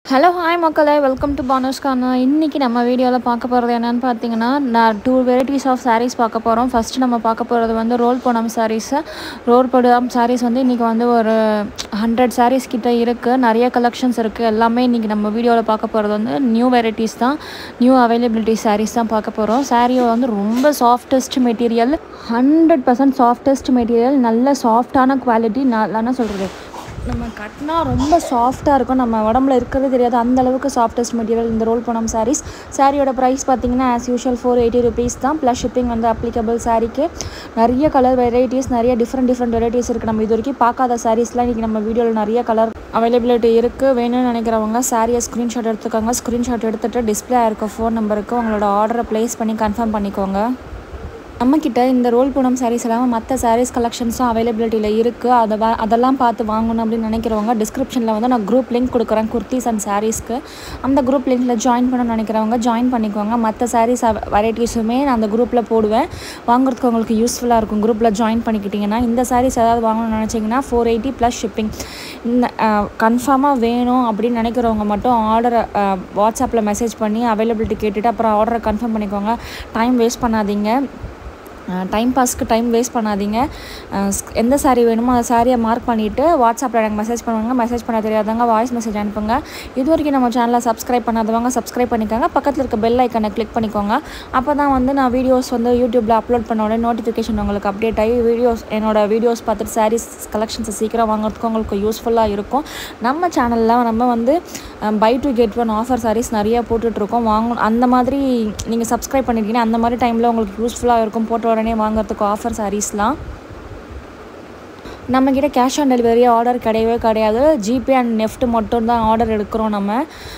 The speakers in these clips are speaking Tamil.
ஹலோ ஹாய் மக்களே வெல்கம் டு பானஸ்கானா இன்றைக்கி நம்ம வீடியோவில் பார்க்க போகிறது என்னென்னு பார்த்தீங்கன்னா நான் டூ வெரைட்டிஸ் ஆஃப் sarees பார்க்க போகிறோம் ஃபஸ்ட்டு நம்ம பார்க்க போகிறது வந்து ரோல் போனம் சாரீஸு ரோல் போடம் sarees வந்து இன்றைக்கி வந்து ஒரு ஹண்ட்ரட் sarees கிட்ட இருக்குது நிறைய கலெக்ஷன்ஸ் இருக்குது எல்லாமே இன்றைக்கி நம்ம வீடியோவில் பார்க்க போகிறது வந்து நியூ வெரைட்டிஸ் தான் நியூ அவைலபிலிட்டி sarees தான் பார்க்க போகிறோம் saree வந்து ரொம்ப softest material hundred percent softest material நல்ல சாஃப்டான குவாலிட்டி நான் என்ன சொல்கிறது நம்ம கட்டினா ரொம்ப சாஃப்டாக இருக்கும் நம்ம உடம்புல இருக்கிறது தெரியாது அந்த அளவுக்கு சாஃப்டஸ்ட் மெட்டீரியல் இந்த ரோல் போனம் சாரீஸ் சாரியோட ப்ரைஸ் பார்த்தீங்கன்னா as usual four eighty rupees தான் ப்ளஸ் ஷிப்பிங் வந்து அப்ளிகபிள் சாரீக்கு நிறைய கலர் வெரைட்டிஸ் நிறைய டிஃப்ரெண்ட் டிஃப்ரெண்ட் வெரைட்டிஸ் இருக்குது நம்ம இது வரைக்கும் பார்க்காத சாரீஸ்லாம் இன்றைக்கி நம்ம வீடியோவில் நிறைய கலர் அவைலபிலிட்டி இருக்குது வேணும்னு நினைக்கிறவங்க சாரியை ஸ்க்ரீன்ஷாட் எடுத்துக்கோங்க ஸ்க்ரீன்ஷாட் எடுத்துகிட்டு டிஸ்பிளே இருக்க ஃபோன் நம்பருக்கு உங்களோட ஆர்டரை ப்ளேஸ் பண்ணி கன்ஃபார்ம் பண்ணிக்கோங்க நம்மக்கிட்ட இந்த ரோல் பூனம் சாரீஸ் இல்லாமல் மற்ற சாரீஸ் கலெக்ஷன்ஸும் அவைலபிலிட்டியில் இருக்குது அதை வா அதெல்லாம் பார்த்து வாங்கணும் அப்படின்னு நினைக்கிறவங்க டிஸ்கிரிப்ஷனில் வந்து நான் குரூப் லிங்க் கொடுக்குறேன் குர்த்திஸ் அண்ட் சாரீஸ்க்கு அந்த குரூப் லிங்க்கில் ஜாயின் பண்ணணும்னு நினைக்கிறவங்க ஜாயின் பண்ணிக்கோங்க மற்ற சாரீஸ் வெரைட்டிஸுமே நான் அந்த குரூப்பில் போடுவேன் வாங்குறதுக்கு உங்களுக்கு யூஸ்ஃபுல்லாக இருக்கும் குரூப்பில் ஜாயின் பண்ணிக்கிட்டிங்கன்னா இந்த சாரீஸ் ஏதாவது வாங்கணும்னு நினச்சிங்கன்னா ஃபோர் எயிட்டி ப்ளஸ் ஷிப்பிங் இந்த கன்ஃபார்மாக வேணும் அப்படின்னு நினைக்கிறவங்க மட்டும் ஆர்டரை வாட்ஸ்அப்பில் மெசேஜ் பண்ணி அவைலபிலிட்டி கேட்டுட்டு அப்புறம் ஆர்டரை கன்ஃபார்ம் பண்ணிக்கோங்க டைம் வேஸ்ட் பண்ணாதீங்க டைம் பாஸ்க்கு டைம் வேஸ்ட் பண்ணாதீங்க அஹ் ஸ்- எந்த சாரீ வேணுமோ அந்த சாரியை மார்க் பண்ணிவிட்டு வாட்ஸ்அப்பில் எனக்கு மெசேஜ் பண்ணுவாங்க மெசேஜ் பண்ண தெரியாதவங்க வாய்ஸ் மெசேஜ் அனுப்புங்க இது வரைக்கும் நம்ம சேனலை சப்ஸ்கிரைப் பண்ணாதவங்க சப்ஸ்கிரைப் பண்ணிக்கோங்க பக்கத்தில் இருக்க பெல் ஐக்கனை கிளிக் பண்ணிக்கோங்க அப்போ தான் வந்து நான் வீடியோஸ் வந்து யூடியூப்பில் அப்லோட் பண்ண உடனே நோட்டிஃபிகேஷன் உங்களுக்கு அப்டேட் ஆகி வீடியோஸ் என்னோட வீடியோஸ் பார்த்துட்டு சாரீஸ் கலெக்ஷன்ஸை சீக்கிரம் வாங்குறதுக்கு உங்களுக்கு யூஸ்ஃபுல்லாக இருக்கும் நம்ம சேனலில் நம்ம வந்து buy two get one offer sarees நிறைய போட்டுட்ருக்கோம் வாங்க அந்த மாதிரி நீங்கள் சப்ஸ்கிரைப் பண்ணிட்டீங்கன்னா அந்த மாதிரி டைமில் உங்களுக்கு யூஸ்ஃபுல்லாக இருக்கும் போட்ட உடனே வாங்குறதுக்கு ஆஃபர் சாரீஸ்லாம் நம்மக்கிட்ட கேஷ் ஆன் டெலிவரி ஆர்டர் கிடையவே கிடையாது ஜிபே அண்ட் நெஃப்ட் மட்டும் தான் ஆர்டர் எடுக்கிறோம் நம்ம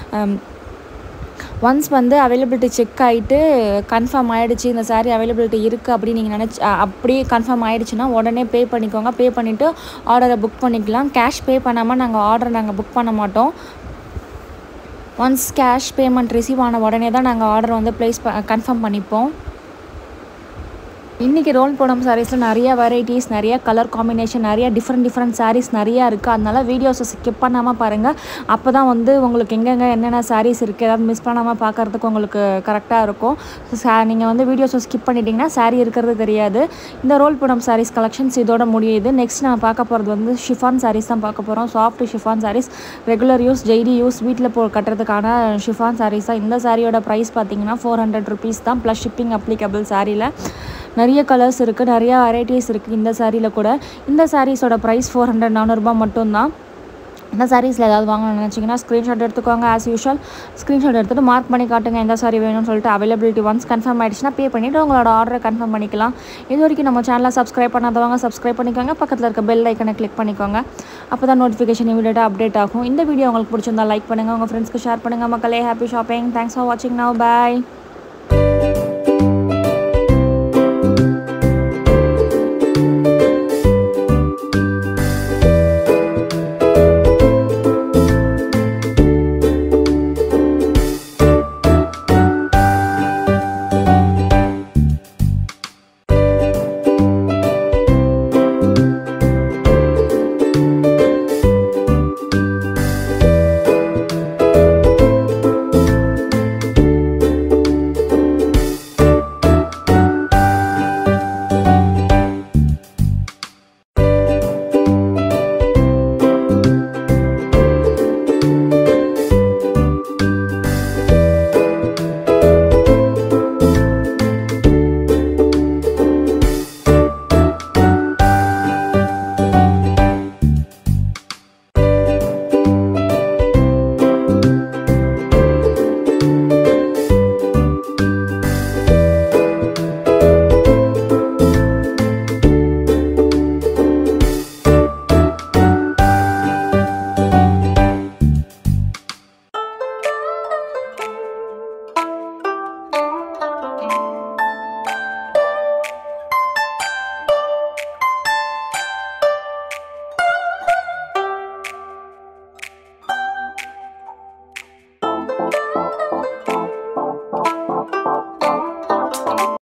ஒன்ஸ் வந்து அவைலபிலிட்டி செக் ஆகிட்டு கன்ஃபார்ம் ஆகிடுச்சு இந்த saree அவைலபிலிட்டி இருக்குது அப்படின்னு நீங்கள் நினச்சி அப்படியே கன்ஃபார்ம் ஆகிடுச்சுன்னா உடனே பே பண்ணிக்கோங்க பே பண்ணிவிட்டு ஆர்டரை புக் பண்ணிக்கலாம் கேஷ் பே பண்ணாமல் நாங்கள் ஆர்டர் நாங்கள் புக் பண்ண மாட்டோம் ஒன்ஸ் கேஷ் பேமெண்ட் ரிசீவ் ஆன உடனே தான் நாங்கள் ஆர்டர் வந்து ப்ளேஸ் கன்ஃபார்ம் பண்ணிப்போம் இன்றைக்கி ரோல் போடம் சாரீஸில் நிறைய வெரைட்டிஸ் நிறைய கலர் காம்பினேஷன் நிறைய டிஃப்ரெண்ட் டிஃப்ரெண்ட் சாரீஸ் நிறையா இருக்குது அதனால வீடியோஸை ஸ்கிப் பண்ணாமல் பாருங்கள் அப்போ தான் வந்து உங்களுக்கு எங்கெங்கே என்னென்ன சாரீஸ் இருக்குது ஏதாவது மிஸ் பண்ணாமல் பார்க்குறதுக்கு உங்களுக்கு கரெக்டாக இருக்கும் நீங்கள் வந்து வீடியோஸை ஸ்கிப் பண்ணிட்டீங்கன்னா saree இருக்கிறது தெரியாது இந்த ரோல் போடம் சாரீஸ் கலெக்ஷன்ஸ் இதோட முடியுது நெக்ஸ்ட் நம்ம பார்க்க போகிறது வந்து ஷிஃபான் சாரீஸ் தான் பார்க்க போகிறோம் soft chiffon sarees regular use daily use வீட்டில் போ கட்டுறதுக்கான ஷிஃபான் சாரீஸ் தான் இந்த சாரியோட ப்ரைஸ் பார்த்தீங்கன்னா ஃபோர் ஹண்ட்ரட் ருபீஸ் தான் ப்ளஸ் ஷிப்பிங் அப்ளிகபிள் சாரியில் நிறைய கலர்ஸ் இருக்குது நிறைய வெரைட்டிஸ் இருக்குது இந்த சாரியில் கூட இந்த சாரீஸோட ப்ரைஸ் ஃபோர் ஹண்ட்ரட் நானூறுரூபா மட்டும்தான் இந்த சாரீஸில் ஏதாவது வாங்கணும்னு நினச்சிங்கன்னா ஸ்க்ரீன்ஷாட் எடுத்துக்கோங்க ஆஸ் யூஷுவல் ஸ்க்ரீன்ஷாட் எடுத்துகிட்டு மார்க் பண்ணி காட்டுங்க எந்த சாரி வேணும்னு சொல்லிட்டு அவைலபிலிட்டி ஒன்ஸ் கன்ஃபார்ம் ஆயிடுச்சுன்னா பே பண்ணிவிட்டு உங்களோட ஆர்டரை கன்ஃபார்ம் பண்ணிக்கலாம் இது வரைக்கும் நம்ம சேனலை சப்ஸ்கிரைப் பண்ணாதவங்க சப்ஸ்கிரைப் பண்ணிக்கோங்க பக்கத்தில் இருக்க பெல் ஐக்கனை கிளிக் பண்ணிக்கோங்க அப்போ தான் நோட்டிஃபிகேஷன் இமீடியட்டாக அப்டேட் ஆகும் இந்த வீடியோ உங்களுக்கு பிடிச்சிருந்தா லைக் பண்ணுங்கள் உங்கள் ஃப்ரெண்ட்ஸ்க்கு ஷேர் பண்ணுங்கள் மக்களே ஹாப்பி ஷாப்பிங் தேங்க்ஸ் ஃபார் வாட்சிங் நவ் பாய்